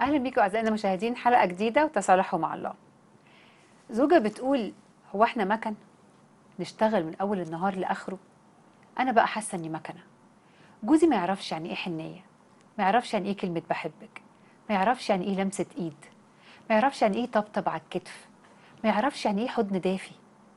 اهلا بيكم اعزائنا المشاهدين حلقه جديده وتصالحوا مع الله زوجة بتقول هو احنا مكن نشتغل من اول النهار لاخره انا بقى حاسه اني مكنه جوزي ما يعرفش يعني ايه حنيه ما يعرفش يعني ايه كلمه بحبك ما يعرفش يعني ايه لمسه ايد ما يعرفش يعني ايه طبطب على الكتف ما يعرفش يعني ايه حضن دافي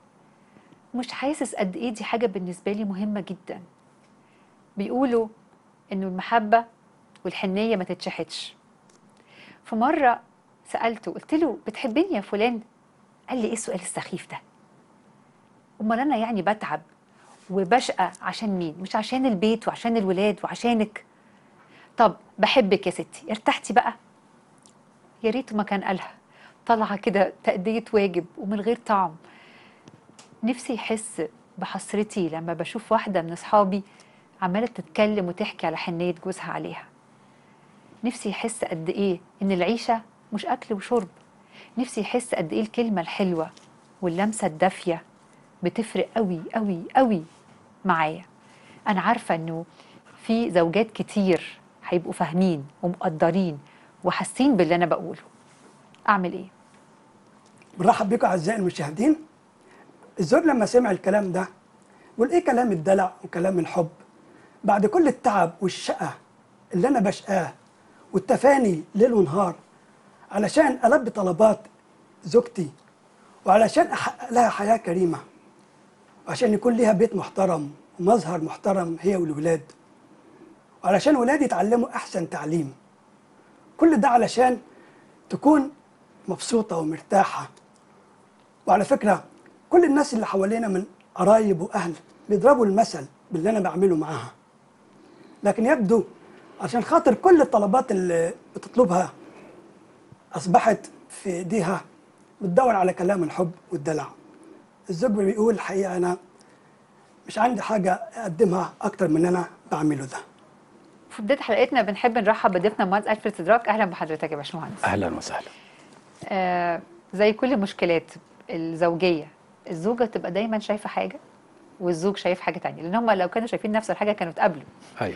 مش حاسس قد ايه دي حاجه بالنسبه لي مهمه جدا بيقولوا انه المحبه والحنيه ما تتشحتش في مرة سألته قلت له بتحبني يا فلان قال لي ايه السؤال السخيف ده امال انا يعني بتعب وبشقى عشان مين مش عشان البيت وعشان الولاد وعشانك طب بحبك يا ستي ارتحتي بقى يا ريته ما كان قالها طالعه كده تأدية واجب ومن غير طعم نفسي يحس بحسرتي لما بشوف واحدة من أصحابي عمالة تتكلم وتحكي على حنية جوزها عليها نفسي يحس قد ايه ان العيشه مش اكل وشرب نفسي يحس قد ايه الكلمه الحلوه واللمسه الدافيه بتفرق قوي قوي قوي معايا انا عارفه انه في زوجات كتير هيبقوا فاهمين ومقدرين وحاسين باللي انا بقوله اعمل ايه بنرحب بكم اعزائي المشاهدين الزوج لما سمع الكلام ده يقول ايه كلام الدلع وكلام الحب بعد كل التعب والشقة اللي انا بشقاه والتفاني ليل ونهار علشان ألبي طلبات زوجتي وعلشان أحقق لها حياة كريمة وعشان يكون ليها بيت محترم ومظهر محترم هي والولاد وعلشان ولادي يتعلموا أحسن تعليم كل ده علشان تكون مبسوطة ومرتاحة وعلى فكرة كل الناس اللي حوالينا من قرايب وأهل بيضربوا المثل باللي أنا بعمله معاها لكن يبدو عشان خاطر كل الطلبات اللي بتطلبها أصبحت في إيديها بتدور على كلام الحب والدلع الزوج بيقول الحقيقة أنا مش عندي حاجة أقدمها أكتر من أنا بعمله ده في بدايه حلقتنا بنحب نرحب بضيفنا مهندس الفريد سدراك اهلا بحضرتك يا باشمهندس اهلا وسهلا آه زي كل مشكلات الزوجيه الزوجه تبقى دايما شايفه حاجه والزوج شايف حاجه تانية لان هم لو كانوا شايفين نفس الحاجه كانوا اتقابلوا ايوه